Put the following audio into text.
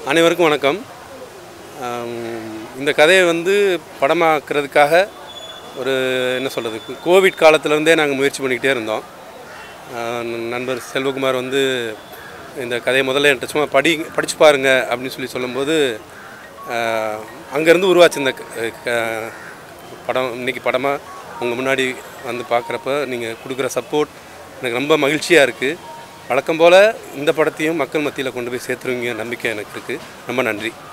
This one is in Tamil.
அனைவருக்கும் வணக்கம் ஆம், இந்த கதையை வந்து படமாக்குறதுக்காக ஒரு என்ன சொல்கிறது கோவிட் காலத்துலேருந்தே நாங்கள் முயற்சி பண்ணிக்கிட்டே இருந்தோம் ஆ, ந- நண்பர் செல்வகுமார் வந்து இந்த கதையை முதல்ல என்கிட்ட சும்மா படி படித்து பாருங்க அப்படின்னு சொல்லி சொல்லும்போது அங்கேருந்து உருவாச்சு இந்த க- க- படம் இன்னைக்கு படமாக உங்கள் முன்னாடி வந்து பார்க்குறப்ப நீங்கள் கொடுக்குற சப்போர்ட் எனக்கு ரொம்ப மகிழ்ச்சியாக இருக்குது வழக்கம் போல் இந்த படத்தையும் மக்கள் மத்தியில் கொண்டு போய் சேர்த்துருவீங்க நம்பிக்கை எனக்கு இருக்குது ரொம்ப நன்றி